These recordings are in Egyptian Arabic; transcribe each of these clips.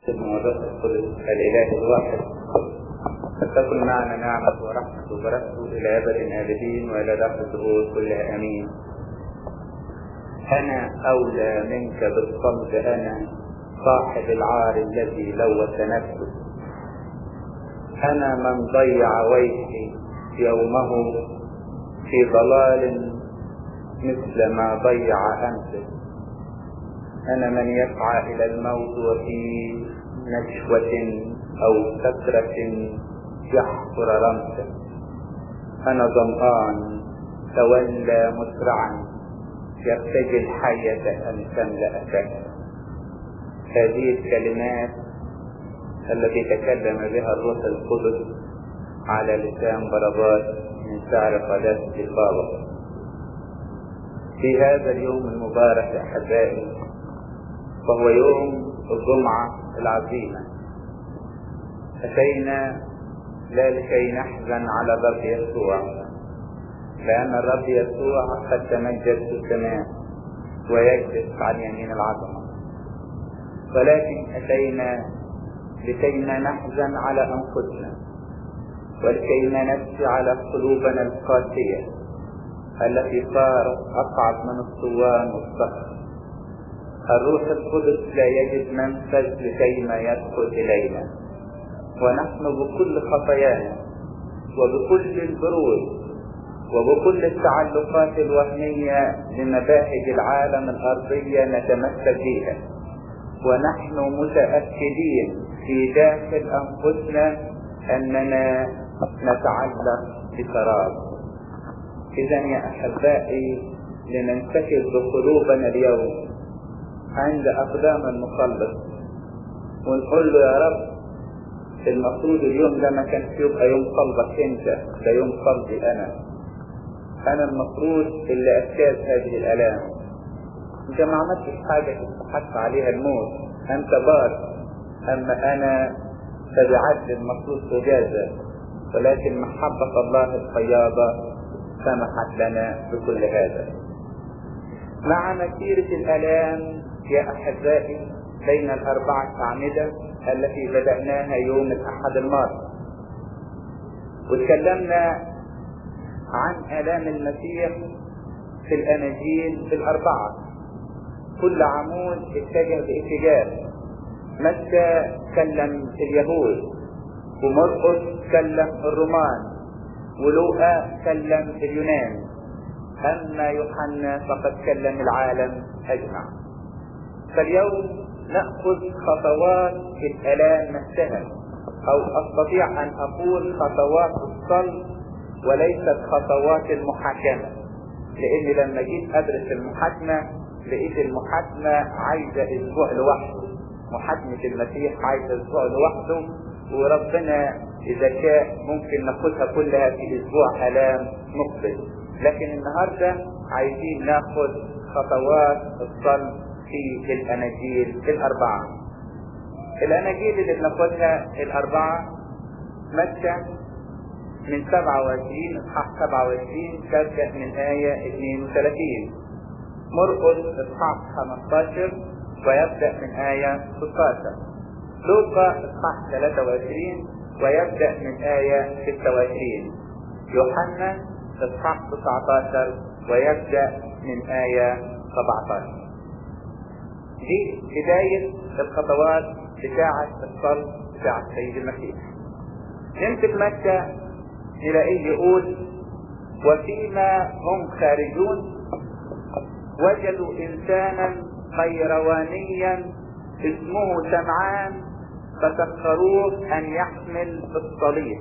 الموضوع القدس الإله الواحد فتكن معنا نعمة ورحمة وبركته إلى أبد آبدين وإلى دهر الدهور كلها آمين أنا أولى منك بالصمت أنا صاحب العار الذي لوث نفسه أنا من ضيع ويحي يومه في ضلال مثل ما ضيع أمسه أنا من يسعى إلى الموت وفي نشوة أو سكرة يحفر رمسه أنا ظمآن تولى مسرعا يرتجي الحية أن تملأ فاه هذه الكلمات التي تكلم بها الروح القدس على لسان بربات من شعر قداسة البابا في هذا اليوم المبارك يا أحبائي وهو يوم الجمعة العظيمة أتينا لا لكي نحزن على الرب يسوع لأن الرب يسوع قد تمجد في السماء ويجلس عن يمين العظمة ولكن أتينا لكي ما نحزن على أنفسنا ولكي ما نبكي على قلوبنا القاسية التي صارت أصعب من الصوان والصخر الروح القدس لا يجد منفذ لكي ما يدخل إلينا ونحن بكل خطايانا وبكل البرود وبكل التعلقات الوهمية لمباهج العالم الأرضية نتمسك بها ونحن متأكدين في داخل أنفسنا أننا نتعلق بسراب إذا يا أحبائي لننتكب بقلوبنا اليوم عند أقدام المخلص ونقول له يا رب المفروض اليوم ده ما كانش يبقى يوم صلبك انت ده يوم صلبي انا انا المفروض اللي اجتاز هذه الالام انت ما عملتش حاجة تستحق عليها الموت انت بار اما انا فبعدل المفروض تجازى ولكن محبة الله الفياضة سمحت لنا بكل هذا مع مسيرة الالام يا احبائي بين الاربعة اعمدة التي بدأناها يوم الأحد الماضي وتكلمنا عن آلام المسيح في الأناجيل الأربعة كل عمود اتجه باتجاه متى كلم اليهود ومرقس كلم الرومان ولوقا كلم اليونان أما يوحنا فقد كلم العالم أجمع فاليوم نأخذ خطوات الآلام نفسها أو أستطيع أن أقول خطوات الصلب وليست خطوات المحاكمة لأني لما جيت أدرس المحاكمة لقيت المحاكمة عايزة أسبوع لوحده محاكمة المسيح عايزة أسبوع لوحده وربنا إذا شاء ممكن ناخدها كلها في أسبوع آلام مقبل لكن النهاردة عايزين ناخد خطوات الصلب في الأناجيل الأربعة الأناجيل اللي بناخدها الأربعة متى من 27 إصحاح 27 تبدأ من آية 32 مرقس إصحاح 15 ويبدأ من آية 16 لوقا إصحاح 23 ويبدأ من آية 26 يوحنا إصحاح 19 ويبدأ من آية 17 دي بداية الخطوات بتاعة الصلب بتاع السيد المسيح نمسك مكة نلاقيه يقول وفيما هم خارجون وجدوا إنسانا خيروانيا اسمه سمعان فسخروه أن يحمل الصليب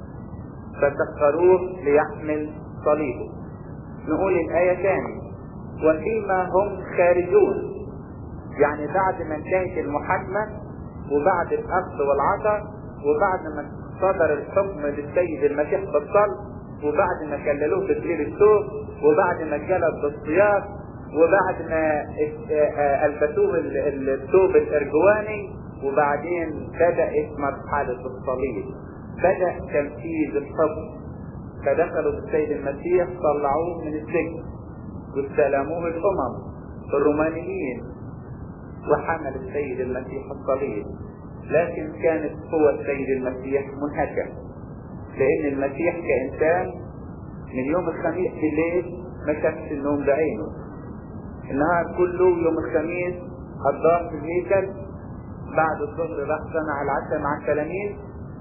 فسخروه ليحمل صليبه نقول الآية تاني وفيما هم خارجون يعني بعد ما انتهت المحاكمة وبعد الأخذ والعطاء وبعد ما صدر الحكم للسيد المسيح بالصلب وبعد ما كللوه بسرير الثوب وبعد ما اتجلد بالصياغ وبعد ما ألبسوه الثوب الأرجواني وبعدين بدأت مرحلة الصليب بدأ تنفيذ الحكم فدخلوا بالسيد المسيح طلعوه من السجن واستلموه الأمم الرومانيين وحمل السيد المسيح الصليب لكن كانت قوة السيد المسيح منهكة لأن المسيح كإنسان من يوم الخميس بالليل ما شافش النوم بعينه النهار كله يوم الخميس قضاه في الهيكل بعد الظهر راح صنع العشاء مع التلاميذ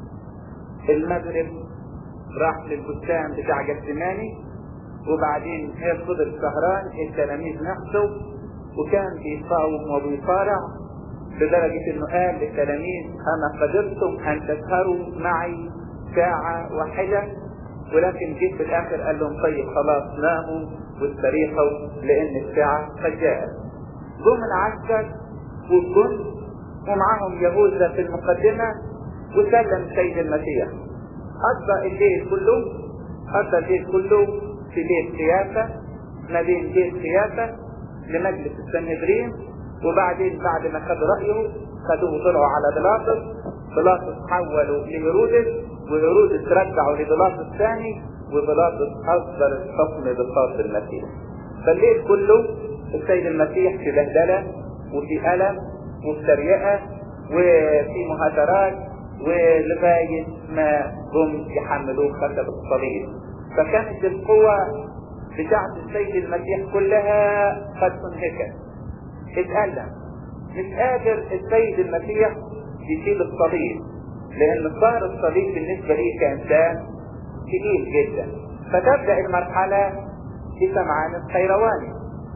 المغرب راح للبستان بتاع جسماني وبعدين هي فضل سهران التلاميذ نفسه وكان بيصاوم وبيصارع لدرجة انه قال للتلاميذ انا قدرتم ان تسهروا معي ساعة واحدة ولكن جيت في الاخر قال لهم طيب خلاص ناموا واستريحوا لان الساعة قد جاءت جم العسكر والجند ومعاهم يهوذا في المقدمة وسلم سيد المسيح قضى الليل كله قضى الليل كله في بيت خيافة ما بين بيت خيافة لمجلس السنهدرين وبعدين بعد ما خدوا رأيه خدوه طلعوا على بيلاطس بيلاطس حولوا لهيرودس وهيرودس رجعوا لبيلاطس الثاني وبيلاطس أصدر الحكم بقاص المسيح فالليل كله السيد المسيح في بهدلة وفي ألم وفي تريقة وفي مهاترات ولغاية ما جم يحملوه خشب الصليب فكانت القوة بتاعت السيد المسيح كلها قد انهكت اتألم مش قادر السيد المسيح يشيل الصليب لان ظهر الصليب بالنسبة ليه كإنسان تقيل جدا فتبدأ المرحلة في سمعان الخيرواني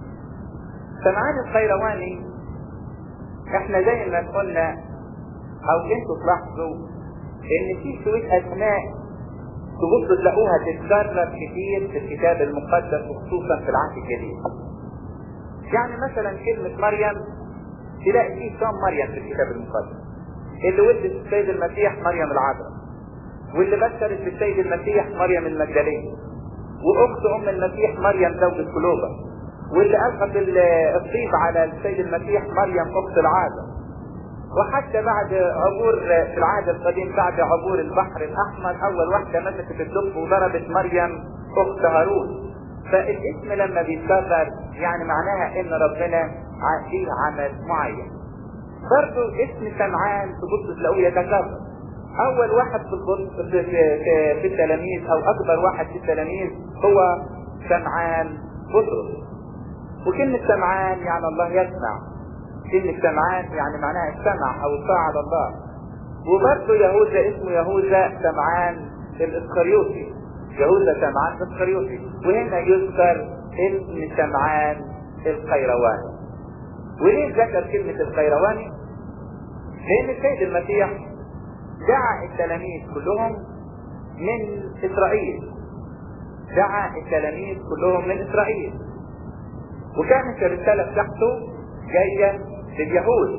سمعان الخيرواني احنا زي ما قلنا او انتوا تلاحظوا ان في شوية اسماء تبص تلاقوها تتكرر كتير في الكتاب المقدس وخصوصا في العهد الجديد يعني مثلا كلمة مريم تلاقي فيه كم مريم في الكتاب المقدس اللي ولدت السيد المسيح مريم العذراء واللي بشرت بالسيد المسيح مريم المجدلية واخت ام المسيح مريم زوجة كلوبا واللي القت الطيب على السيد المسيح مريم اخت العازة وحتى بعد عبور في العهد القديم بعد عبور البحر الاحمر اول واحده مسكت الدب وضربت مريم اخت هارون فالاسم لما بيتكرر يعني معناها ان ربنا فيه عمل معين برضو اسم سمعان تبص تلاقوه يتكرر اول واحد في البص في, في, في التلاميذ او اكبر واحد في التلاميذ هو سمعان بطرس وكلمة سمعان يعني الله يسمع كلمة سمعان يعني معناها السمع او الطاعة على الله وبرضه يهوذا اسمه يهوذا سمعان الاسخريوطي يهوذا سمعان الاسخريوطي وهنا يذكر اسم سمعان القيرواني وليه ذكر كلمة القيرواني؟ لأن السيد المسيح دعا التلاميذ كلهم من إسرائيل دعا التلاميذ كلهم من إسرائيل وكانت الرسالة بتاعته جاية لليهود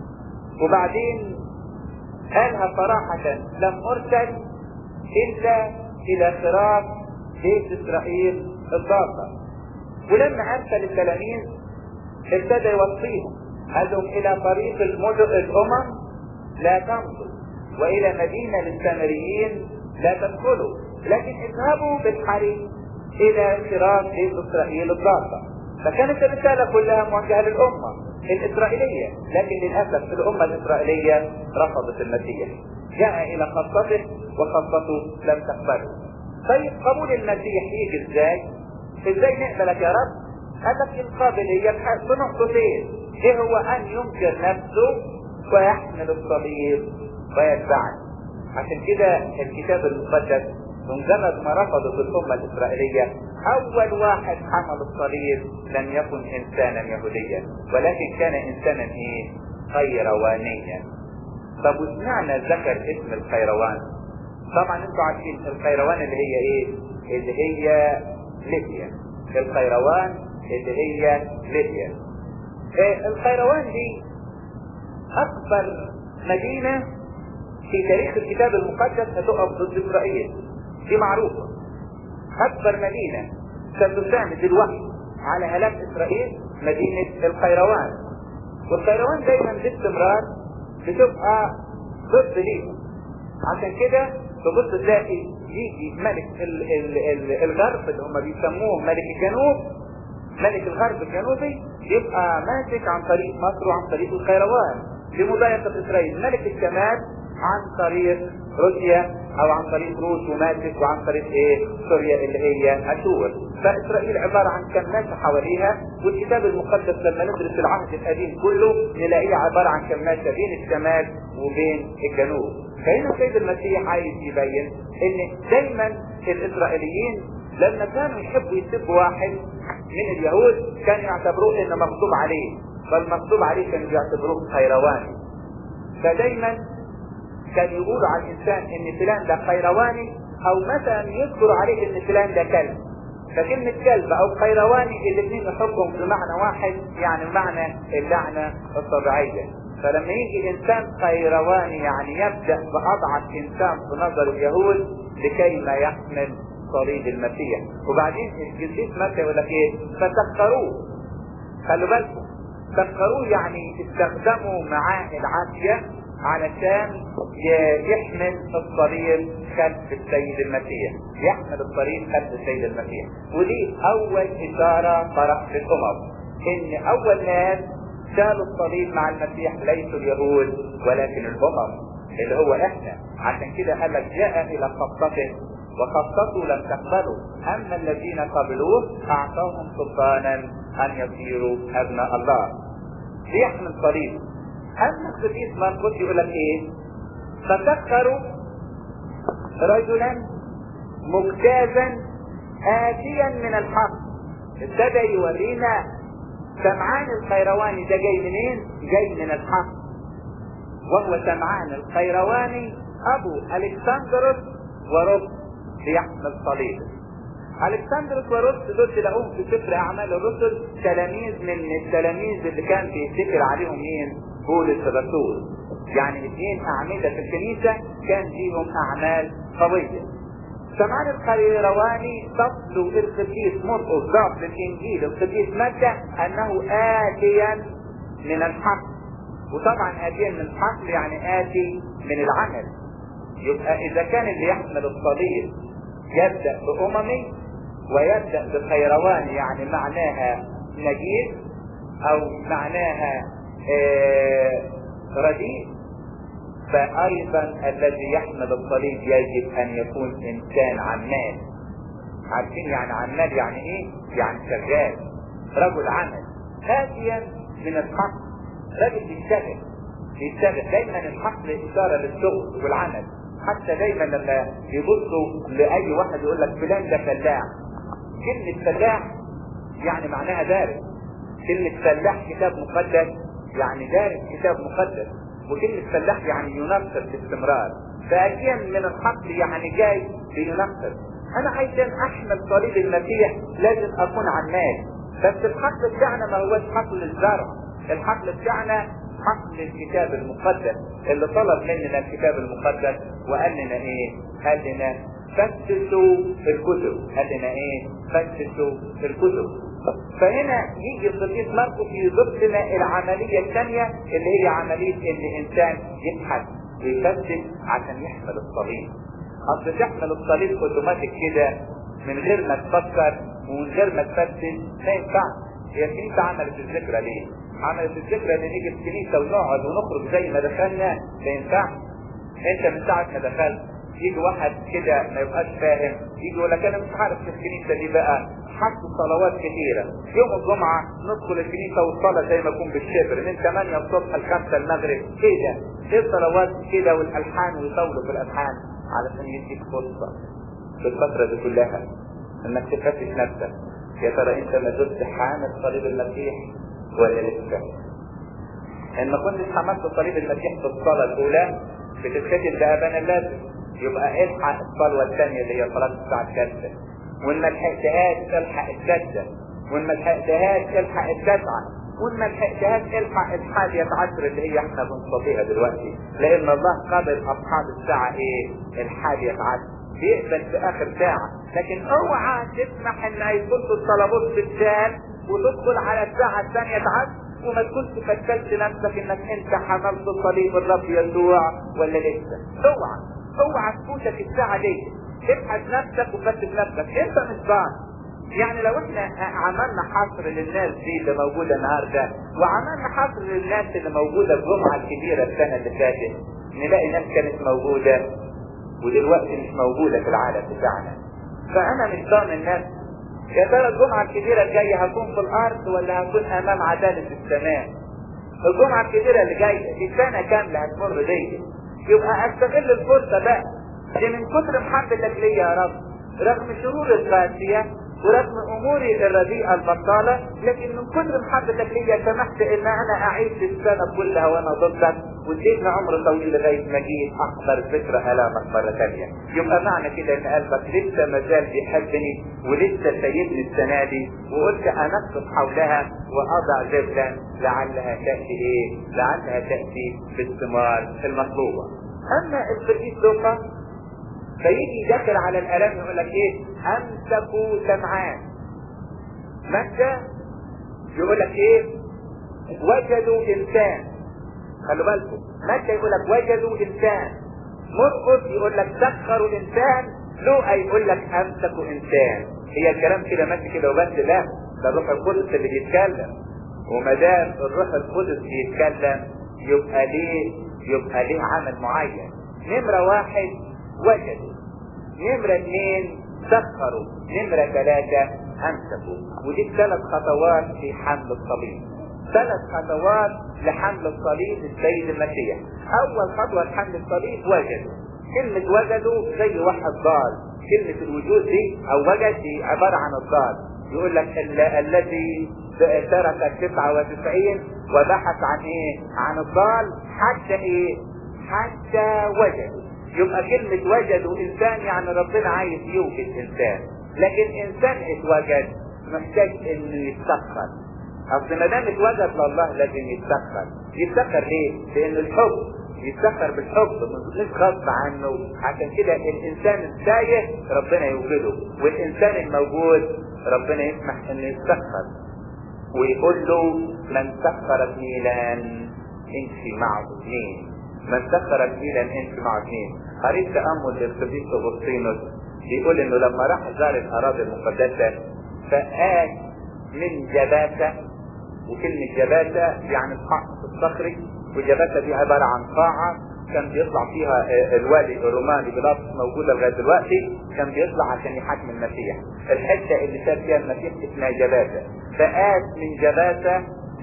وبعدين قالها صراحة لم أرسل إلا إلى خراف بيت إسرائيل الضالة ولما أرسل التلاميذ ابتدى يوصيهم قال لهم إلى طريق المدن الأمم لا تمضوا وإلى مدينة للسامريين لا تدخلوا لكن اذهبوا بالحري إلى خراف بيت إسرائيل الضالة فكانت الرسالة كلها موجهة للأمة الإسرائيلية لكن للأسف الأمة الإسرائيلية رفضت المسيح جاء إلى خاصته وخاصته لم تقبله طيب قبول المسيح يجي ازاي؟ ازاي نقبلك يا رب؟ قال لك القابلية في نقطتين ايه هو ان ينكر نفسه ويحمل الصليب ويتبعني عشان كده الكتاب المقدس بمجرد ما رفضت الأمة الإسرائيلية أول واحد حمل الصليب لم يكن إنسانا يهوديا ولكن كان إنسانا إيه؟ خيروانيا طب وسمعنا ذكر اسم الخيروان طبعا انتوا عارفين الخيروان اللي هي ايه؟ اللي هي ليبيا الخيروان اللي هي ليبيا إيه الخيروان دي أكبر مدينة في تاريخ الكتاب المقدس هتقف ضد إسرائيل دي معروفة أكبر مدينة ستساند الوحي على هلاك إسرائيل مدينة القيروان والقيروان دايما باستمرار بتبقى ضد ليهم عشان كده تبص تلاقي يجي ملك ال ال ال الغرب اللي هم بيسموه ملك الجنوب ملك الغرب الجنوبي يبقى ماسك عن طريق مصر وعن طريق القيروان لمضايقة اسرائيل ملك الشمال عن طريق روسيا او عن طريق روس ومالك وعن طريق ايه سوريا اللي هي اشور فاسرائيل عبارة عن كماشة حواليها والكتاب المقدس لما ندرس العهد القديم كله نلاقيه عبارة عن كماشة بين الشمال وبين الجنوب فهنا السيد المسيح عايز يبين ان دايما الاسرائيليين لما كانوا يحبوا يسبوا واحد من اليهود كانوا يعتبروه انه مغضوب عليه بل مغضوب عليه كانوا يعتبروه خيرواني فدايما كان يقولوا على الانسان ان فلان ده خيرواني او مثلا يذكروا عليه ان فلان ده كلب فكلمة كلب او خيرواني الاثنين يحطهم في معنى واحد يعني معنى اللعنة الطبيعية فلما يجي انسان خيرواني يعني يبدأ باضعف انسان في نظر اليهود لكي ما يحمل صليب المسيح وبعدين القديس متى يقول لك ايه فسخروه خلوا بالكم سخروه يعني استخدموا معاه العافية علشان يحمل الصليب خلف السيد المسيح يحمل الصليب خلف السيد المسيح ودي اول اشارة فرح للامم ان اول ناس شالوا الصليب مع المسيح ليسوا اليهود ولكن الامم اللي هو احنا عشان كده قال لك جاء الى خاصته وخاصته لم تقبلوا اما الذين قبلوه اعطاهم سلطانا ان يصيروا ابناء الله ليحمل صليب اما القديس مرقس يقول لك ايه فسخروا رجلا مجتازا اتيا من الحق ابتدى يورينا سمعان الخيرواني ده جاي منين جاي من الحق وهو سمعان الخيرواني ابو الكسندروس ورب ليحمل صليب الكسندروس ورد دول تلاقوهم في سفر اعمال الرسل تلاميذ من التلاميذ اللي كان بيفتكر عليهم مين بولس الرسول يعني اثنين اعمدة في الكنيسة كان ليهم اعمال قوية سمعان القيرواني فصل القديس مرقس ضاف للانجيل القديس متى انه اتيا من الحق وطبعا اتيا من الحق يعني اتي من العمل يبقى اذا كان اللي يحمل الصليب يبدأ بأممي ويبدأ بخيروان يعني معناها نجيب أو معناها آه رديء فأيضا الذي يحمل الصليب يجب أن يكون إنسان عمال عارفين يعني عمال يعني إيه؟ يعني شغال رجل عمل آتيا من الحق رجل بيشتغل بيشتغل دايما الحق إشارة للشغل والعمل حتى دايما لما يبصوا لاي واحد يقول لك فلان ده فلاح كلمة فلاح يعني معناها دارس كلمة فلاح كتاب مقدس يعني دارس كتاب مقدس وكلمة فلاح يعني ينصر باستمرار فأتيا من الحقل يعني جاي بينصر أنا عايزان أحمل صليب المسيح لازم أكون عمال بس الحقل بتاعنا ما هوش حقل الزرع الحقل بتاعنا حقل الكتاب المقدس اللي طلب مننا الكتاب المقدس وقال لنا ايه قال لنا فتشوا في الكتب قال لنا ايه فتشوا في الكتب فهنا يجي القديس مرقس يضيف لنا العملية الثانية اللي هي عملية ان انسان يبحث ويفتش عشان يحمل الصليب اصل تحمل الصليب اوتوماتيك كده من غير ما تفكر ومن غير ما تفتش ما ينفعش هي الكنيسة عملت الذكرى ليه؟ عملت الذكرى ان نيجي الكنيسة ونقعد ونخرج زي ما دخلنا ما ينفعش انت من ساعة ما دخلت يجي واحد كده ما يبقاش فاهم يجي يقول لك انا مش عارف في الكنيسة دي بقى حطوا صلوات كثيرة يوم الجمعة ندخل الكنيسة والصلاة زي ما يكون بالشبر من 8 الصبح ل 5 المغرب ايه ده؟ ايه الصلوات كده والالحان ويطولوا في الالحان علشان يديك فرصة في الفترة دي كلها انك تفتش نفسك يا ترى انت ما زلت حامل صليب المسيح ولا لسه؟ ان ما كنتش حملت صليب المسيح في الصلاة الاولى بتتختم بأبانا اللازم يبقى الحق الصلوة الثانية اللي هي صلاة الساعة الثالثة وان ما لحقتهاش الحق السادسة وان ما لحقتهاش الحق التاسعة وان ما لحقتهاش الحق الحادية عشر اللي هي احنا بنصليها دلوقتي لان الله قابل اصحاب الساعة ايه الحادية عشر بيقبل في اخر ساعة لكن اوعى تسمح ان هيكون الصلابوت بالشام وتدخل على الساعة الثانية عشر وما تكونش فتشت نفسك انك انت حملت صليب الرب يسوع ولا لسه اوعى اوعى تفوتك الساعة دي ابحث نفسك وفتش نفسك انت مش ضاع يعني لو احنا عملنا حصر للناس دي اللي موجوده النهارده وعملنا حصر للناس اللي موجوده الجمعه الكبيره السنه اللي فاتت نلاقي ناس كانت موجوده ودلوقتي مش موجوده في العالم بتاعنا فانا مش ضامن ناس يا ترى الجمعه الكبيره الجايه هكون في الارض ولا هكون امام عداله السماء الجمعه الكبيره اللي جايه دي سنه كامله هتمر دي يبقى استغل الفرصه بقى دي من كتر محبتك ليا يا رب رغم شرور القاسيه ورغم اموري الرديئه البطاله لكن من كتر محبتك ليا سمحت ان انا اعيش السنه كلها وانا ضدك واديتني عمر طويل لغايه ما جيت احضر ذكرى الامك مره ثانيه يبقى معنى كده ان قلبك لسه ما زال بيحبني ولسه سايبني السنه دي وقلت انقص حولها واضع جبلا لعلها تاتي ايه؟ لعلها تاتي بالثمار المطلوبه. اما القديس لوقا فيجي داخل على الالام يقول لك ايه؟ امسكوا سمعان. متى يقول لك ايه؟ وجدوا انسان. خلوا بالكم متى يقول لك وجدوا انسان. مرقس يقول لك سخروا انسان. لوقا يقول لك امسكوا انسان. هي الكلام كده ماشي كده وبس لا ده الروح القدس اللي بيتكلم. وما دام الروح القدس بيتكلم يبقى ليه يبقى ليه عمل معين. نمرة واحد وجدوا نمرة اثنين سخروا نمرة ثلاثة امسكوا ودي ثلاث خطوات في حمل الصليب ثلاث خطوات لحمل الصليب السيد المسيح اول خطوة لحمل الصليب وجدوا كلمة وجدوا زي واحد ضال كلمة الوجود دي او وجد دي عبارة عن الضال يقول لك ال- الذي ترك التسعة وتسعين وبحث عن ايه عن الضال حتى ايه حتى وجدوا يبقى كلمة وجدوا انسان يعني ربنا عايز يوجد انسان لكن انسان اتوجد محتاج انه يتسخر اصل ما دام اتوجد لله لازم يتسخر يتسخر ليه؟ لان الحب يتسخر بالحب مش غصب عنه عشان كده الانسان التايه ربنا يوجده والانسان الموجود ربنا يسمح انه يتسخر ويقول له من سخر ميلان امشي معه اثنين من سخر ميلان امشي معه اثنين قريت تامل للقديس اغسطينوس بيقول انه لما راح زار الاراضي المقدسه فقال من جباسه وكلمه جباسه يعني الحق الصخري وجباسه دي عباره عن قاعه كان بيطلع فيها الوالي الروماني بيلاطس موجوده لغايه دلوقتي كان بيطلع عشان يحاكم المسيح الحته اللي شاف فيها المسيح اسمها جباسه فقاس من جباسه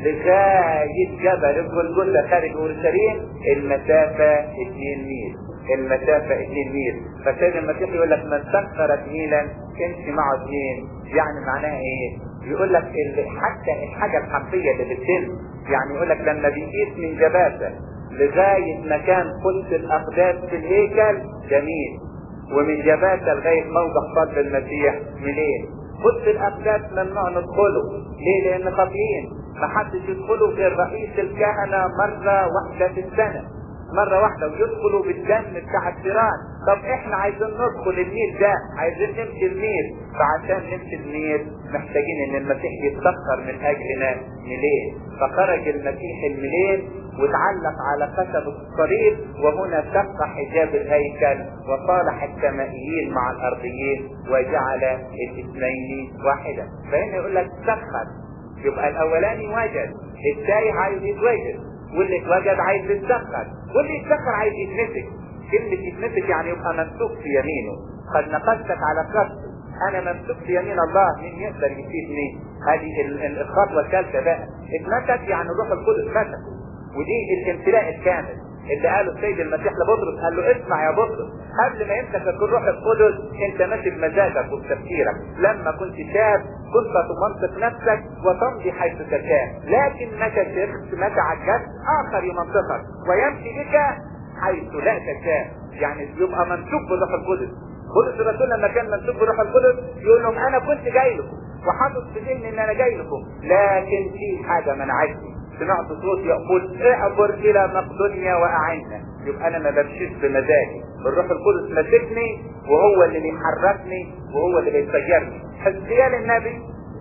لغايه جبل الجلجله خارج اورشليم المسافه 2 ميل المسافة 2 ميل فكان المسيح يقول لك من سخر ميلا امشي معه اثنين يعني معناها ايه؟ يقول لك حتى الحاجة الحرفية اللي بتتم يعني يقول لك لما بيقيس من جباسة لغاية مكان قدس الأقداس في الهيكل جميل ومن جباسة لغاية موضع صلب المسيح منين؟ قدس الأقداس ممنوع ندخله ليه؟ لأن خاطئين محدش يدخله غير رئيس الكهنة مرة واحدة في السنة مرة واحدة ويدخلوا بالدم بتاع الثيران طب احنا عايزين ندخل النيل ده عايزين نمشي النيل فعشان نمشي النيل محتاجين ان المسيح يتسخر من اجلنا ميلين فخرج المسيح الميلين وتعلق على خشب الصليب وهنا شق حجاب الهيكل وصالح السمائيين مع الارضيين وجعل الاثنين واحدا فهنا يقول لك سخر يبقى الاولاني وجد التايه عايز يتوجد واللي اتوجد عايز يتسخر واللي يتسخر عايز يتمسك كلمة يتمسك يعني يبقى ممسوك في يمينه قد نقلتك على كفه انا ممسوك في يمين الله مين يقدر يفيدني هذه الخطوة الثالثة بقى اتمسك يعني الروح القدس مسكه ودي الامتلاء الكامل اللي قاله السيد المسيح لبطرس قال له اسمع يا بطرس قبل ما يمسكك الروح القدس انت ماشي بمزاجك وبتفكيرك لما كنت شاب كنت تمنطق نفسك وتمضي حيث تشاء لكنك شخص متى عجبت اخر يمنطقك ويمشي بك حيث لا تشاء يعني يبقى منسوب بالروح القدس بولس الرسول لما كان منسوب بالروح القدس يقول لهم انا كنت جاي لكم وحاطط في ذهني ان انا جاي لكم لكن في حاجه منعتني سمعت صوت يقول اعبر الى مقدونيا واعنا يبقى انا ما بمشيش بمزاجي الروح القدس ماسكني وهو اللي بيحركني وهو اللي بيسيرني حزقيال النبي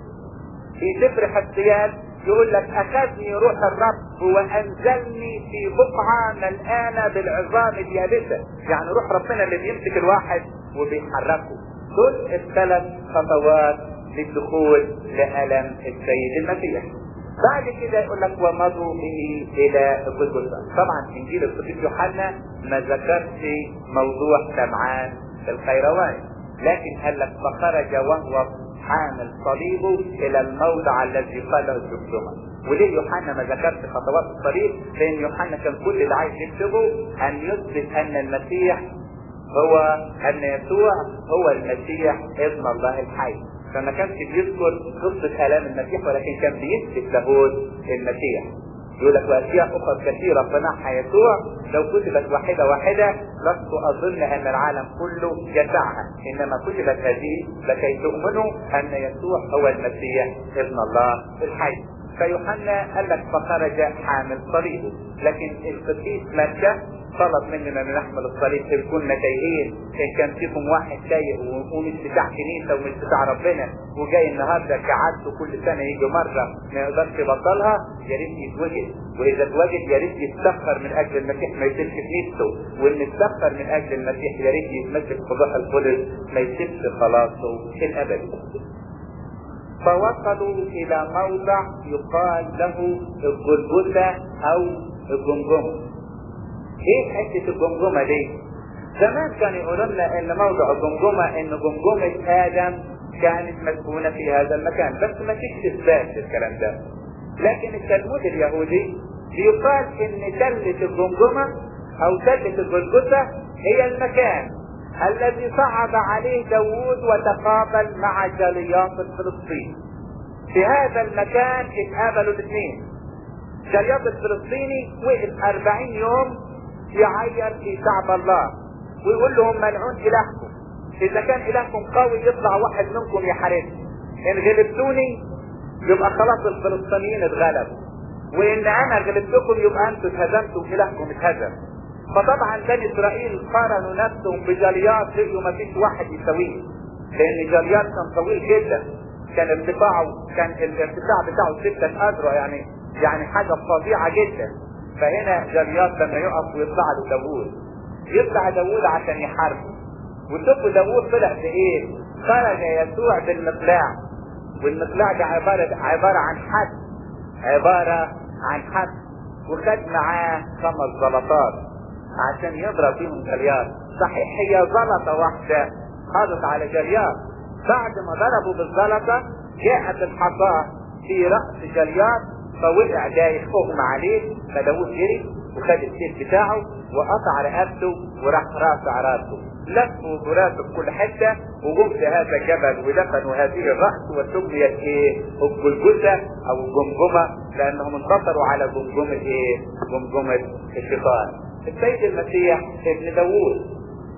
في سفر حزقيال يقول لك اخذني روح الرب وانزلني في بقعه ملآنه بالعظام اليابسه يعني روح ربنا اللي بيمسك الواحد وبيحركه دول الثلاث خطوات للدخول لألم السيد المسيح بعد كده يقول لك ومضوا به الى الجلجثة طبعا انجيل القديس يوحنا ما ذكرش موضوع سمعان الخيرواني لكن قال لك فخرج وهو حامل صليبه الى الموضع الذي قاله الجمجمه وليه يوحنا ما ذكرش خطوات الطريق لان يوحنا كان كل اللي عايز يكتبه ان يثبت ان المسيح هو ان يسوع هو المسيح ابن الله الحي فما كانش بيذكر قصة آلام المسيح ولكن كان بيثبت لاهوت المسيح يقول لك واشياء اخرى كثيره صنعها يسوع لو كتبت واحده واحده لست اظن ان العالم كله يسعها انما كتبت هذه لكي تؤمنوا ان يسوع هو المسيح ابن الله الحي فيوحنا قال لك فخرج حامل صليبه لكن القديس متى طلب مننا ان نحمل الصليب ان كنا تايهين ان كان فيكم واحد تايه ومش بتاع كنيسه ومش بتاع ربنا وجاي النهارده كعادته كل سنه يجي مره ما يقدرش يبطلها يا ريت يتوجد واذا اتوجد يا ريت يتسخر من اجل المسيح ما يسيبش كنيسته وان اتسخر من اجل المسيح يا ريت يتمسك بضح الخلد ما يسيبش خلاصه الابدي فوصلوا الى موضع يقال له الجلجثه او الجمجمه ايه حته الجمجمه دي؟ زمان كانوا يقولوا لنا ان موضع الجمجمه ان جمجمه ادم كانت مسكونه في هذا المكان بس ما فيش اثبات للكلام ده لكن التلمود اليهودي بيقال ان تلة الجمجمه او تلة الجلجثه هي المكان الذي صعد عليه داوود وتقابل مع جلياط الفلسطيني في هذا المكان اتقابلوا الاثنين جلياط الفلسطيني وقف 40 يوم يعير في شعب الله ويقول لهم ملعون الهكم اذا كان الهكم قوي يطلع واحد منكم يحاربني ان غلبتوني يبقى خلاص الفلسطينيين اتغلبوا وان انا غلبتكم يبقى انتوا اتهزمتوا والهكم اتهزم فطبعا بني اسرائيل قارنوا نفسهم بجليات لقيوا ما فيش واحد يساويه لان جليات كان طويل جدا كان ارتفاعه كان الارتفاع بتاعه ستة اذرع يعني يعني حاجة فظيعة جدا فهنا جليات لما يقف ويطلع له داوود يطلع داوود عشان يحاربه وشوفوا داوود طلع بايه؟ خرج يسوع بالمقلاع والمقلاع ده عبارة عبارة عن حد عبارة عن حد وخد معاه خمس زلطات عشان يضرب بيهم جليات صحيح هي زلطة واحدة خاضت على جليات بعد ما ضربوا بالزلطة جاءت الحصاة في رأس جليات فوقع دايخ اغمى عليه فداوود جري وخد السيف بتاعه وقطع رقبته وراح رافع راسه لفوا براسه في كل حته وجم في هذا الجبل ودفنوا هذه الراس وسميت ايه؟ الجلجثه او الجمجمه لانهم انتصروا على جمجمه ايه؟ جمجمه الشيطان. السيد المسيح ابن داوود.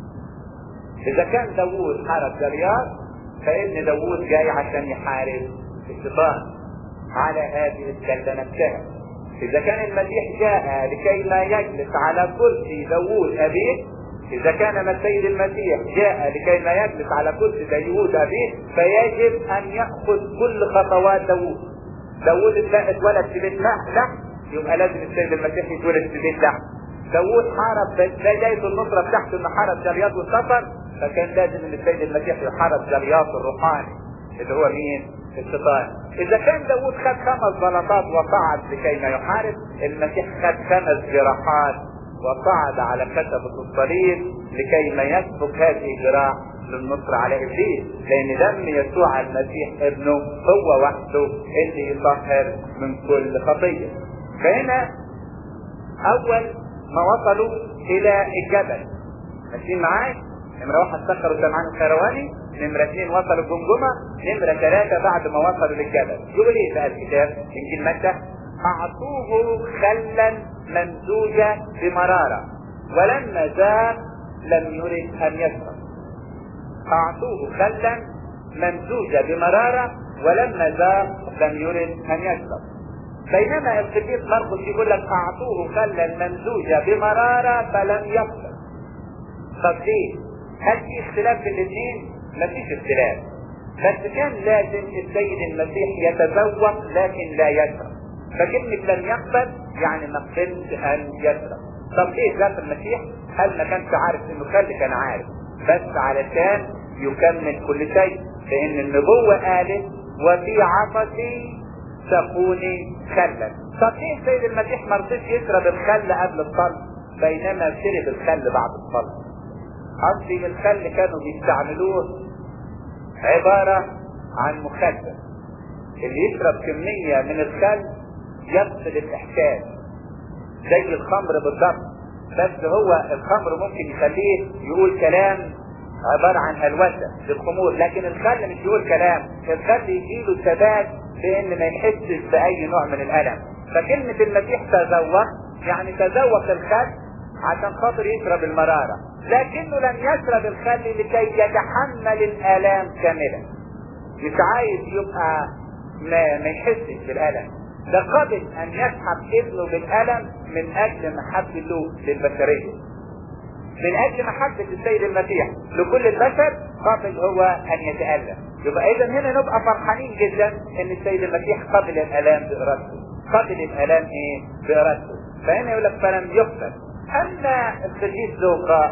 اذا كان داوود حارب جليات فابن داوود جاي عشان يحارب الشيطان. على هذه الكلمة نفسها إذا كان المسيح جاء لكي ما يجلس على كرسي داوود أبيه إذا كان السيد المسيح جاء لكي ما يجلس على كرسي داوود أبيه فيجب أن يأخذ كل خطوات داوود داوود اتولد في بيت لحم يبقى لازم السيد المسيح يتولد في بيت لحم داوود حارب بداية النصرة بتاعته انه حارب جلياط والسفر فكان لازم ان السيد المسيح يحارب جلياط الروحاني اللي هو مين؟ الشيطان اذا كان داود خد خمس بلاطات وصعد لكي ما يحارب المسيح خد خمس جراحات وصعد على كتبة الصليب لكي ما يسبق هذه الجراح للنصر على ابليس لان دم يسوع المسيح ابنه هو وحده اللي يطهر من كل خطيه فهنا اول ما وصلوا الى الجبل ماشيين معايا نمرة واحد سخروا سمعان الخيرواني نمرة اثنين وصلوا الجمجمة نمرة ثلاثة بعد ما وصلوا للجبل يقول ايه بقى الكتاب انجيل متى اعطوه خلا ممزوجة بمرارة ولما ذاق لم يرد ان يشرب اعطوه خلا ممزوجة بمرارة ولما ذاق لم يرد ان يشرب بينما القديس مرقس يقول لك اعطوه خلا ممزوجة بمرارة فلم يشرب طب ليه؟ هل في اختلاف في الاثنين؟ مفيش اختلاف بس كان لازم السيد المسيح يتذوق لكن لا يشرب فكلمة لم يقبل يعني ما قبلش ان يشرب طب ليه ذات المسيح هل ما كانش عارف انه خل كان عارف بس علشان يكمل كل شيء لان النبوة قالت وفي عطشي سقوني خلا طب ليه السيد المسيح ما رضيش يشرب الخل قبل الصلب بينما شرب الخل بعد الصلب قصدي الخل كانوا بيستعملوه عبارة عن مخدر اللي يشرب كمية من الخل يفقد الإحساس زي الخمر بالضبط بس هو الخمر ممكن يخليه يقول كلام عبارة عن هلوسة للخمور لكن الخل مش يقول كلام الخل يجيله ثبات بان ما يحسش بأي نوع من الألم فكلمة المسيح تذوق يعني تذوق الخل عشان خاطر يشرب المرارة لكنه لم يشرب الخل لكي يتحمل الآلام كاملة مش عايز يبقى ما, ما يحسش بالألم ده قبل أن يسحب ابنه بالألم من أجل محبته للبشرية من أجل محبة السيد المسيح لكل البشر قبل هو أن يتألم يبقى إذا هنا نبقى فرحانين جدا أن السيد المسيح قبل الآلام بإرادته قبل الآلام إيه؟ بإرادته فهنا يقول لك فلم يقتل أما القديس لوقا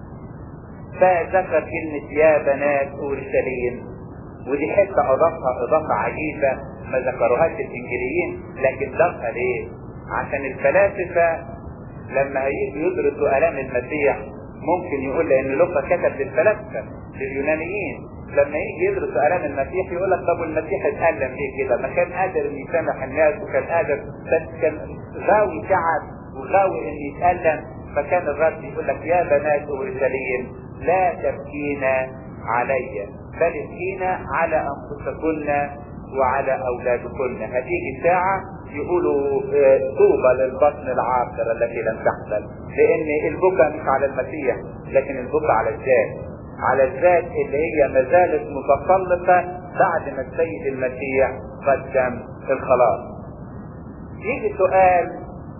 فذكر كلمة يا بنات أورشليم ودي حتة أضافها إضافة عجيبة ما ذكروهاش الإنجيليين لكن ضافها ليه؟ عشان الفلاسفة لما هيجوا يدرسوا آلام المسيح ممكن يقول لأن لوقا كتب للفلاسفة لليونانيين لما يجي يدرس آلام المسيح يقول لك طب المسيح اتألم ليه كده؟ ما كان قادر إن يسامح الناس وكان قادر بس كان غاوي تعب وغاوي إن يتألم فكان الرب يقول لك يا بنات أورشليم لا تبكين علي بل ابكين على أنفسكن وعلى أولادكن هتيجي ساعة يقولوا طوبى للبطن العاقرة التي لم تحمل لأن البكاء مش على المسيح لكن البكاء على الذات على الذات اللي هي ما زالت متسلطة بعد ما السيد المسيح قدم الخلاص يجي سؤال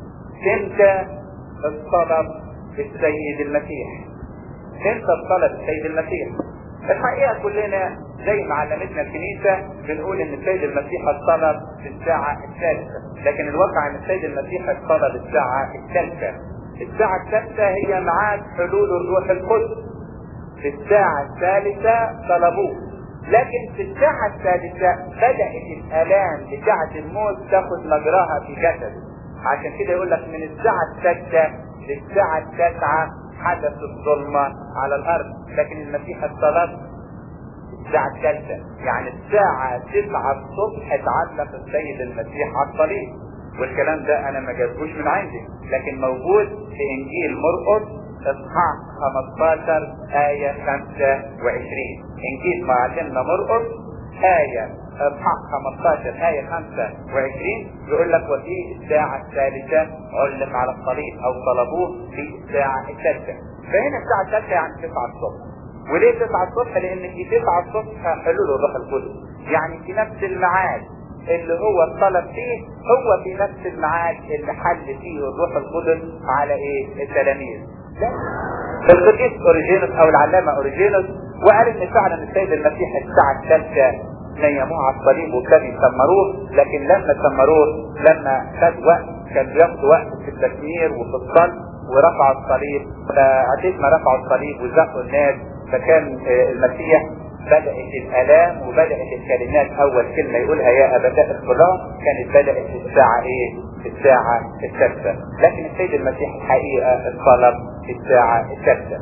امتى الطلب السيد المسيح امتى الطلب السيد المسيح الحقيقة كلنا زي ما علمتنا الكنيسة بنقول ان السيد المسيح الطلب في الساعة الثالثة لكن الواقع ان السيد المسيح الطلب الساعة الثالثة الساعة الثالثة هي ميعاد حلول الروح القدس في الساعة الثالثة طلبوه لكن في الساعة الثالثة بدأت الآلام بتاعة الموت تاخد مجراها في جسده عشان كده يقول لك من الساعة السادسة للساعة التاسعة حدث الظلمة على الأرض لكن المسيح الطلب الساعة الثالثة يعني الساعة 9 الصبح اتعلق السيد المسيح على الصليب والكلام ده أنا ما جابهوش من عندي لكن موجود في إنجيل مرقس اصحاح 15 آية 25 إنجيل معلمنا مرقس آية اصحاح 15 آية 25 يقول لك وفي الساعة الثالثة علق على الصليب أو طلبوه في الساعة الثالثة فهنا الساعة الثالثة يعني 9 الصبح وليه 9 الصبح؟ لأن في 9 الصبح حلول الروح القدس يعني في نفس الميعاد اللي هو الطلب فيه هو في نفس الميعاد اللي حل فيه الروح القدس على ايه؟ التلاميذ القديس اوريجينوس او العلامة اوريجينوس وقال ان فعلا السيد المسيح الساعة الثالثة نيموه على الصليب وكانوا يسمروه لكن لما سمروه لما خد وقت كان بياخد وقت في التسمير وفي الصلب ورفعوا الصليب فعديد ما رفعوا الصليب وزقوا الناس فكان المسيح بدأت الآلام وبدأت الكلمات أول كلمة يقولها يا أبتاء الصلاة كانت بدأت في الساعة إيه؟ في الساعة السادسة لكن السيد المسيح الحقيقة الطلب في الساعة السادسة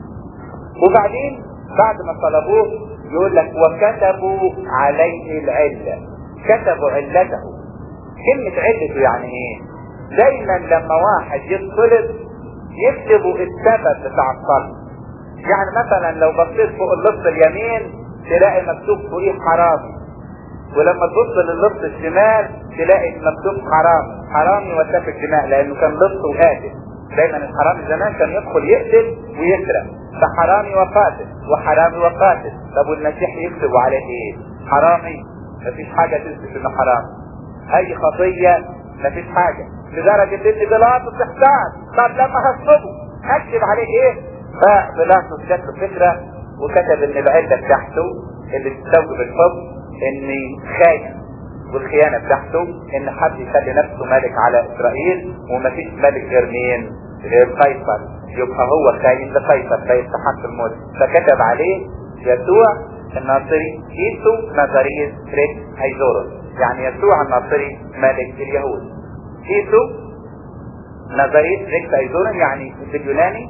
وبعدين بعد ما طلبوه يقول لك وكتبوا عليه العلة كتبوا علته كلمة علته يعني ايه دايما لما واحد يطلب يكتبوا السبب بتاع الطلب يعني مثلا لو بصيت فوق اللص اليمين تلاقي مكتوب فوقيه حرامي ولما تبص للص الشمال تلاقي مكتوب حرامي حرامي وسافك دماء لانه كان لص وقاتل دايما الحرامي زمان كان يدخل يقتل ويسرق فحرامي وقاتل وحرامي وقاتل طب والمسيح يكتب عليه ايه حرامي مفيش حاجة تثبت انه حرام اي خطية مفيش حاجة لدرجة ان انت بيلاطس تحتاج طب لما هصبه اكتب عليه ايه فبيلاطس جات له فكرة وكتب ان العلة بتاعته اللي تستوجب الحب ان خاين والخيانة بتاعته ان حد يخلي نفسه ملك على اسرائيل ومفيش ملك غير مين غير قيصر يبقى هو خاين لقيصر فيستحق الموت فكتب عليه يسوع الناصري إيسو نظرية ريك هيزورس يعني يسوع الناصري ملك اليهود إيسو نظرية ريك هيزورس يعني باليوناني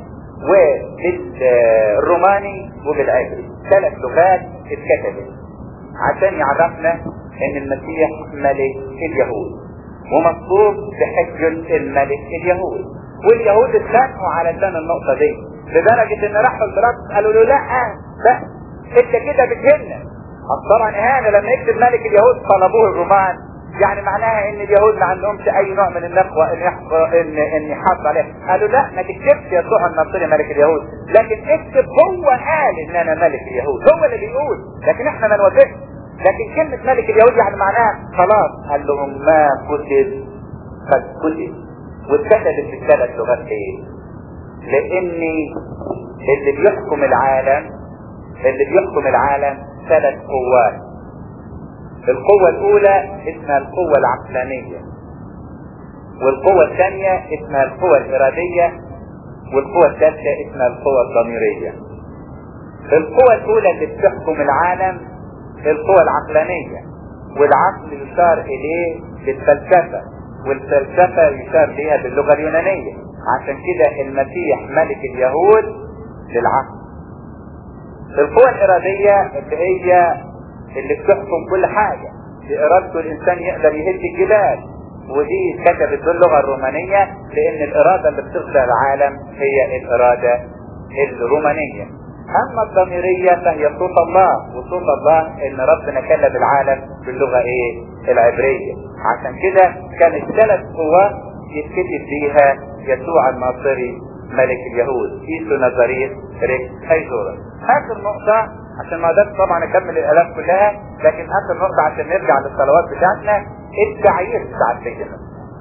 وبالروماني وبالعبري ثلاث لغات اتكتبت عشان يعرفنا ان المسيح ملك اليهود ومطلوب بحجة الملك اليهود واليهود اتخانقوا علشان النقطة دي لدرجة ان راحوا البلاد قالوا له لا لا انت كده بتهنا طبعا اهانة لما يكتب ملك اليهود طلبوه الرومان يعني معناها ان اليهود ما عندهمش اي نوع من النخوة ان يحفظ ان ان يحافظ عليه قالوا لا ما تكتبش يسوع النصري ملك اليهود لكن اكتب هو قال ان انا ملك اليهود هو اللي بيقول لكن احنا ما نوافقش لكن كلمة ملك اليهود يعني معناها خلاص قال لهم ما كتب قد كتب واتكتبت بالثلاث لغات ايه لان اللي بيحكم العالم اللي بيحكم العالم ثلاث قوات القوة الاولى اسمها القوة العقلانية والقوة الثانية اسمها القوة الارادية والقوة الثالثة اسمها القوة الضميرية القوة الاولى اللي بتحكم العالم القوة العقلانية والعقل يشار اليه بالفلسفة والفلسفة يشار ليها باللغة اليونانية عشان كده المسيح ملك اليهود للعقل القوة الإرادية اللي هي اللي بتحكم كل حاجة بإرادته الإنسان يقدر يهد الجبال ودي اتكتبت باللغة الرومانية لأن الإرادة اللي بتخلق العالم هي الإرادة الرومانية أما الضميرية فهي صوت الله وصوت الله إن ربنا كلم العالم باللغة إيه؟ العبرية عشان كده كانت ثلاث قوات يتكتب فيها يسوع الناصري ملك اليهود إيسو نظرية ريك هيزورا آخر نقطة عشان ما اقدرش طبعا اكمل الالاف كلها لكن اخر نقطة عشان نرجع للصلوات بتاعتنا التعيير بتاع سيدنا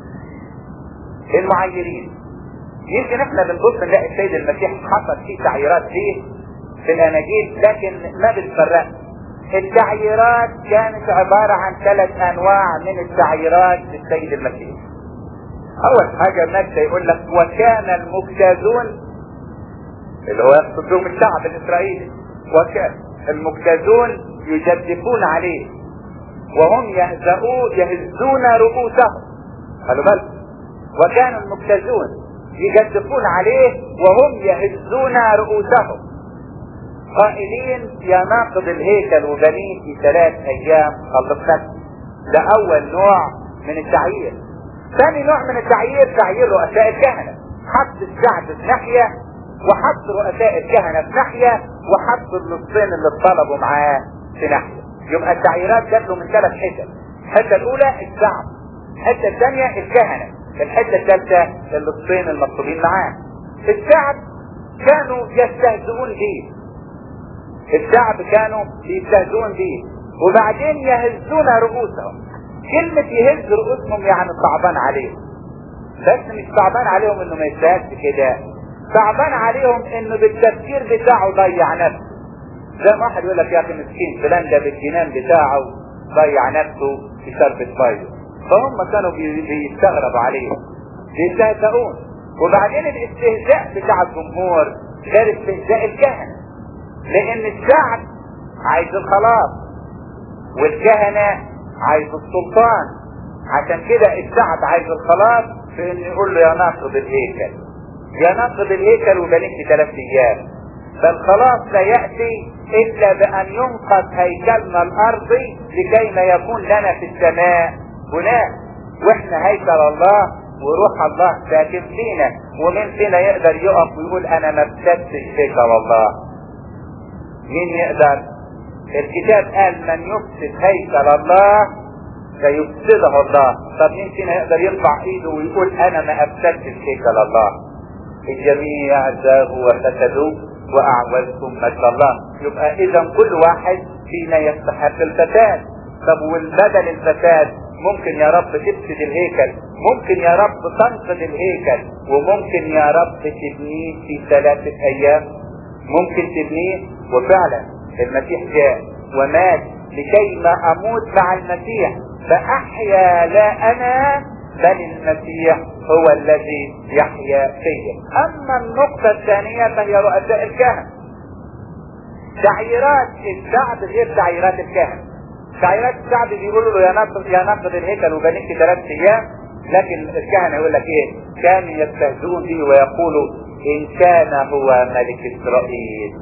المعيرين يمكن احنا بنبص نلاقي السيد المسيح حصل فيه تعييرات فيه في الاناجيل لكن ما بنفرق التعييرات كانت عبارة عن ثلاث انواع من التعييرات للسيد المسيح اول حاجة المجد يقول لك وكان المجتازون اللي هو يقصد بهم الشعب الاسرائيلي وكان المجتازون يجدفون عليه وهم يهزؤون يهزون رؤوسهم خلوا بالك وكان المجتازون يجدفون عليه وهم يهزون رؤوسهم قائلين يا ناقض الهيكل وبنيه في ثلاث ايام خلصناك ده اول نوع من التعيير ثاني نوع من التعيير تعيير رؤساء الكهنة حط الشعب في ناحية وحط رؤساء الكهنة في ناحية وحط اللصين اللي اتطلبوا معاه في ناحية يبقى التعييرات جات له من ثلاث حتت الحتة الأولى الشعب الحتة الثانية الكهنة الحتة الثالثة اللصين المطلوبين معاه الشعب كانوا يستهزئون به الشعب كانوا يستهزئون به وبعدين يهزون رؤوسهم كلمة يهز رؤوسهم يعني صعبان عليهم بس مش صعبان عليهم انه ما يستاهلش كده صعبان عليهم انه بالتفكير بتاعه ضيع نفسه زي ما واحد يقول لك يا اخي مسكين فلان ده بالجنان بتاعه ضيع نفسه في شربة ميه فهم كانوا بيستغربوا عليهم بيستهزئون وبعدين الاستهزاء بتاع الجمهور غير استهزاء الكهنة لان الشعب عايز الخلاص والكهنة عايز السلطان عشان كده الشعب عايز الخلاص في ان يقول له يا ناقض الهيكل يا ناقض الهيكل وبنيت في ثلاث ايام فالخلاص لا يأتي الا بان ينقض هيكلنا الارضي لكي ما يكون لنا في السماء بناء واحنا هيكل الله وروح الله ساكن فينا ومن فينا يقدر يقف ويقول انا ما ابتدتش هيكل الله مين يقدر الكتاب قال من يفسد هيكل الله فيفسده الله طب مين فينا يقدر يرفع ايده ويقول انا ما افسدتش هيكل الله الجميع زاغوا وفسدوا واعوزكم مجد الله يبقى اذا كل واحد فينا يستحق الفساد طب والبدل الفساد ممكن يا رب تفسد الهيكل ممكن يا رب تنقض الهيكل وممكن يا رب تبنيه في ثلاثة ايام ممكن تبنيه وفعلا المسيح جاء ومات لكي ما اموت مع المسيح فاحيا لا انا بل المسيح هو الذي يحيا فيا اما النقطة الثانية فهي رؤساء الكهنة تعييرات الشعب غير تعييرات الكهنة تعييرات الشعب بيقولوا له يا نقض يا نقض الهيكل وبنيك في ثلاث ايام لكن الكهنة يقول لك ايه كانوا يستهزئون به ويقولوا ان كان هو ملك اسرائيل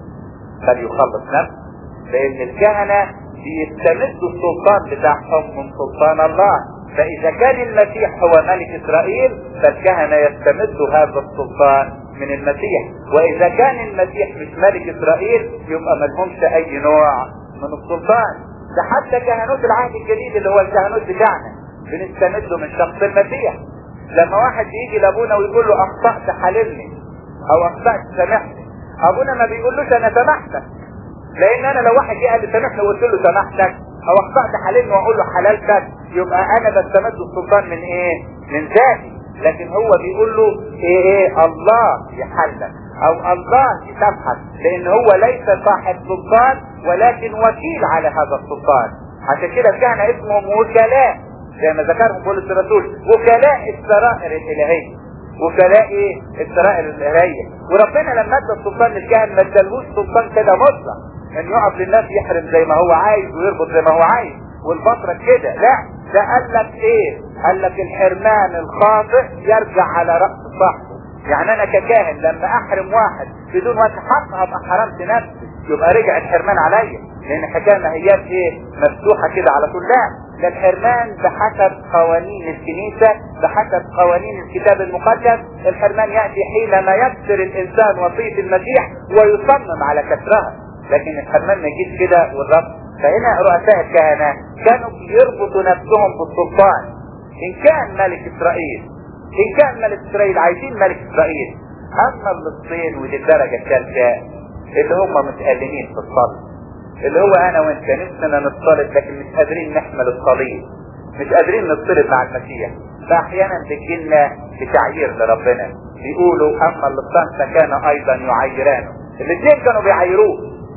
فليخلص نفسه لان الكهنة بيستمدوا السلطان بتاعهم من سلطان الله فاذا كان المسيح هو ملك اسرائيل فالكهنة يستمدوا هذا السلطان من المسيح واذا كان المسيح مش ملك اسرائيل يبقى ملهمش اي نوع من السلطان ده حتى كهنوت العهد الجديد اللي هو الكهنوت بتاعنا بنستمده من شخص المسيح لما واحد يجي لابونا ويقول له اخطأت حللني او اخطأت سامحني ابونا ما بيقولوش انا سامحتك لان انا لو واحد جه قال لي سامحني وقلت له سامحتك او اخطأت حللني واقول له حللتك يبقى انا بستمد السلطان من ايه من ذاتي لكن هو بيقول له ايه ايه الله يحلك او الله يسامحك لان هو ليس صاحب سلطان ولكن وكيل على هذا السلطان عشان كده الكهنة اسمهم وكلاء زي ما ذكرهم بولس الرسول وكلاء السرائر الالهية وكلاء ايه السرائر الالهية وربنا لما ادى السلطان للكهن ما ادالهوش سلطان كده مطلق ان يقف للناس يحرم زي ما هو عايز ويربط زي ما هو عايز والفترة كده لا ده قال لك ايه قال لك الحرمان الخاطئ يرجع على رأس صاحبه يعني انا ككاهن لما احرم واحد بدون وجه حق ابقى حرمت نفسي يبقى رجع الحرمان عليا لان الحكايه ما هياش ايه مفتوحه كده على طول لا ده الحرمان بحسب قوانين الكنيسه بحسب قوانين الكتاب المقدس الحرمان ياتي حينما يكسر الانسان وصيه المسيح ويصمم على كسرها لكن الحرمان ما يجيش كده والرب فهنا رؤساء الكهنه كانوا بيربطوا نفسهم بالسلطان ان كان ملك اسرائيل ان كان ملك اسرائيل عايزين ملك اسرائيل اما اللصين ودي الدرجه الثالثه اللي هم متألمين في الصلب اللي هو انا وانت نفسنا نتصلب لكن مش قادرين نحمل الصليب مش قادرين نتصلب مع المسيح فاحيانا بتجيلنا بتعيير لربنا بيقولوا اما اللصان فكان ايضا يعيرانه الاثنين كانوا بيعيروه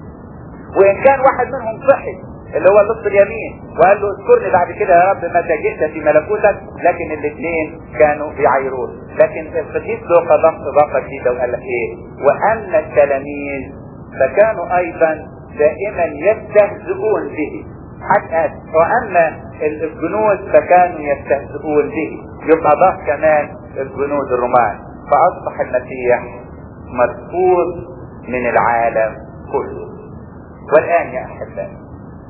وان كان واحد منهم صحي اللي هو اللص اليمين وقال له اذكرني بعد كده يا رب متى جئت في ملكوتك لكن الاثنين كانوا بيعيروه لكن القديس لوقا ضم اضافه جديده وقال لك ايه واما التلاميذ فكانوا ايضا دائما يستهزئون به حتى واما الجنود فكانوا يستهزئون به يبقى ضاف كمان الجنود الرومان فاصبح المسيح مرفوض من العالم كله والان يا احبائي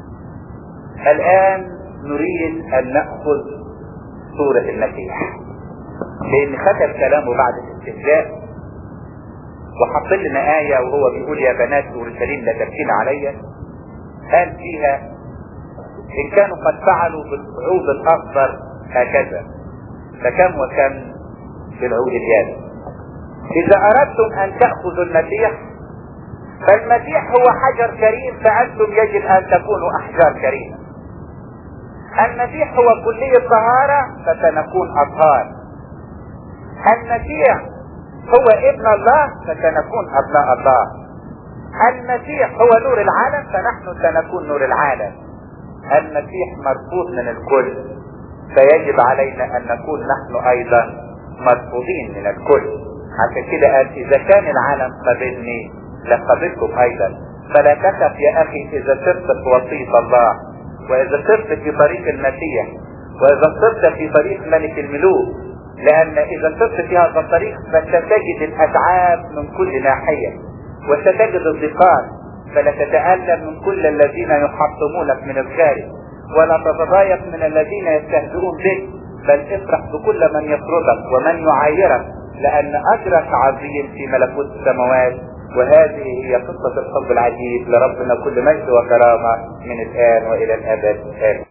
الآن نريد أن نأخذ صورة المسيح لأن ختم كلامه بعد الاستهزاء وحط لنا آية وهو بيقول يا بنات أورشليم لا تبكين عليا قال فيها إن كانوا قد فعلوا بالصعود الأخضر هكذا فكم وكم بالعود اليابس إذا أردتم أن تأخذوا المسيح فالمسيح هو حجر كريم فأنتم يجب أن تكونوا أحجار كريمة المسيح هو كلية طهارة فسنكون أطهار المسيح هو ابن الله فسنكون أبناء الله المسيح هو نور العالم فنحن سنكون نور العالم المسيح مرفوض من الكل فيجب علينا أن نكون نحن أيضا مرفوضين من الكل عشان كده قال إذا كان العالم قبلني لقبلكم أيضا فلا تخف يا أخي إذا سرت في وصية الله واذا سرت في طريق المسيح واذا سرت في طريق ملك الملوك لان اذا سرت في هذا الطريق فستجد الاتعاب من كل ناحية وستجد الضيقات فلا تتألم من كل الذين يحطمونك من الخارج ولا تتضايق من الذين يستهزئون بك بل افرح بكل من يطردك ومن يعايرك لان اجرك عظيم في ملكوت السماوات وهذه هي قصة الحب العجيب لربنا كل مجد وكرامة من الآن وإلى الأبد آمين